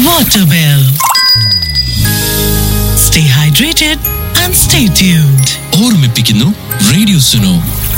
water bill. Stay hydrated and stay tuned. ഓർമ്മിപ്പിക്കുന്നു radio Suno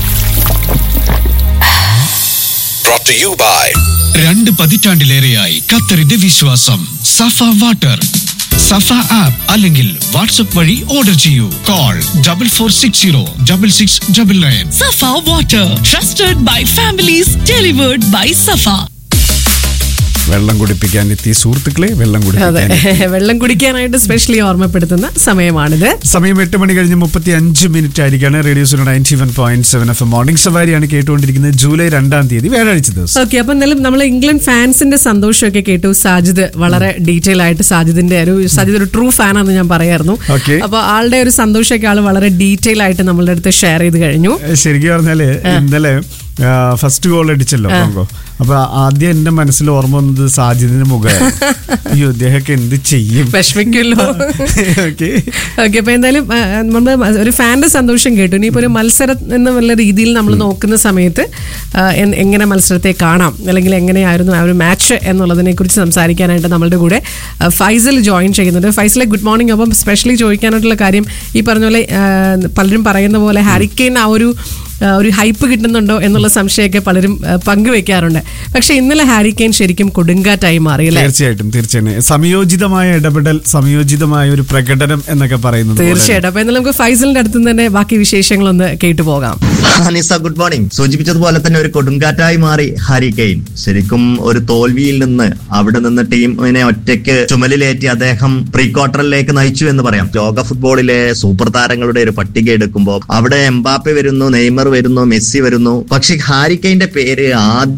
brought to you by രണ്ട് പതിറ്റാണ്ടിലേറെയായി ഖത്തറിന്റെ വിശ്വാസം സഫ വാട്ടർ സഫ ആപ്പ് അല്ലെങ്കിൽ വാട്സ്ആപ്പ് വഴി ഓർഡർ ചെയ്യൂ call double four six zero double six double nine Safa water, trusted by families, delivered by Safa. വെള്ളം കുടിപ്പിക്കാൻ എത്തിയ സുഹൃത്തുക്കളെ വെള്ളം അതെ കുടിപ്പിക്കാൻ വെള്ളം കുടിക്കാനായിട്ട് സ്പെഷ്യലി ഓർമ്മപ്പെടുത്തുന്ന സമയമാണിത് സമയം എട്ട് മണി കഴിഞ്ഞ് മുപ്പത്തി അഞ്ച് മിനിറ്റ് ആയിരിക്കാണ് radio Suno ninety one point seven F morning സവാരിയാണ് കേട്ടുകൊണ്ടിരിക്കുന്നത് ജൂലൈ രണ്ടാം തീയതി വ്യാഴാഴ്ച ദിവസം ഓക്കെ അപ്പൊ എന്തായാലും നമ്മൾ ഇംഗ്ലണ്ട് ഫാൻസിന്റെ സന്തോഷമൊക്കെ കേട്ടു സാജിദ് വളരെ ഡീറ്റെയിൽ ആയിട്ട് സാജിദിന്റെ ഒരു സാജിദ് ഒരു ട്രൂ ഫാൻ ആണെന്ന് ഞാൻ പറയായിരുന്നു Okay. അപ്പൊ ആളുടെ ഒരു സന്തോഷമൊക്കെ ആള് വളരെ ഡീറ്റെയിൽ ആയിട്ട് നമ്മളുടെ അടുത്ത് ഷെയർ ചെയ്ത് കഴിഞ്ഞു ശരിക്കും പറഞ്ഞാല് ഇന്നലെ ഫസ്റ്റ് ഗോൾ അടിച്ചല്ലോ കോങ്കോ അപ്പൊ ആദ്യം എന്റെ മനസ്സിൽ ഓർമ്മ വന്നത് സാജിദിന്റെ മുഖമായിരുന്നു അയ്യോ ഇദ്ദേഹമൊക്കെ എന്ത് ചെയ്യും വിഷമിക്കുമല്ലോ ഓക്കെ ഓക്കെ അപ്പൊ എന്തായാലും ആ, നമ്മൾ ഒരു ഫാന്റെ സന്തോഷം കേട്ടു ഇനിയിപ്പോ ഒരു മത്സരം എന്നുള്ള രീതിയിൽ നമ്മൾ നോക്കുന്ന സമയത്ത് ആ, എൻ- എങ്ങനെ മത്സരത്തെ കാണാം അല്ലെങ്കിൽ എങ്ങനെയായിരുന്നു ആ ഒരു മാച്ച് എന്നുള്ളതിനെ കുറിച്ച് സംസാരിക്കാനായിട്ട് നമ്മളുടെ കൂടെ ആ, ഫൈസൽ ജോയിൻ ചെയ്യുന്നുണ്ട് ഫൈസലെ ഗുഡ് മോർണിംഗ് അപ്പം സ്പെഷ്യലി ചോദിക്കാനായിട്ടുള്ള കാര്യം ഈ പറഞ്ഞ പോലെ ആ, പലരും പറയുന്ന പോലെ ഹാരിക്കെയിൻ ആ ഒരു ആ, ഒരു ഹൈപ്പ് കിട്ടുന്നുണ്ടോ എന്നുള്ള സംശയമൊക്കെ പലരും ആ, പങ്കുവെക്കാറുണ്ട് പക്ഷെ ഇന്നലെ ഹാരിക്കെയിൻ ശരിക്കും കൊടുങ്കാറ്റായി മാറി അല്ലേ തീർച്ചയായിട്ടും തീർച്ചയായും സംയോജിതമായ ഇടപെടൽ സംയോജിതമായ ഒരു പ്രകടനം എന്നൊക്കെ പറയുന്നത് പോലെ തീർച്ചയായിട്ടും അപ്പൊ എന്നാലും നമുക്ക് ഫൈസലിന്റെ അടുത്ത് നിന്ന് തന്നെ ബാക്കി വിശേഷങ്ങളൊന്ന് കേട്ടു പോകാം അനിസ ഗുഡ് മോർണിംഗ് സൂചിപ്പിച്ചതുപോലെ തന്നെ ഒരു കൊടുങ്കാറ്റായി മാറി ഹാരി കെയ്ൻ ശരിക്കും ഒരു തോൽവിയിൽ നിന്ന് അവിടെ നിന്ന് ടീമിനെ ഒറ്റയ്ക്ക് ചുമലിലേറ്റി അദ്ദേഹം പ്രീ ക്വാർട്ടറിലേക്ക് നയിച്ചു എന്ന് പറയാം ലോക ഫുട്ബോളിലെ സൂപ്പർ താരങ്ങളുടെ ഒരു പട്ടിക എടുക്കുമ്പോൾ അവിടെ എംബാപ്പെ വരുന്നു നെയ്മർ വരുന്നു മെസ്സി വരുന്നു പക്ഷെ ഹാരി കെയ്ന്റെ പേര് ആദ്യം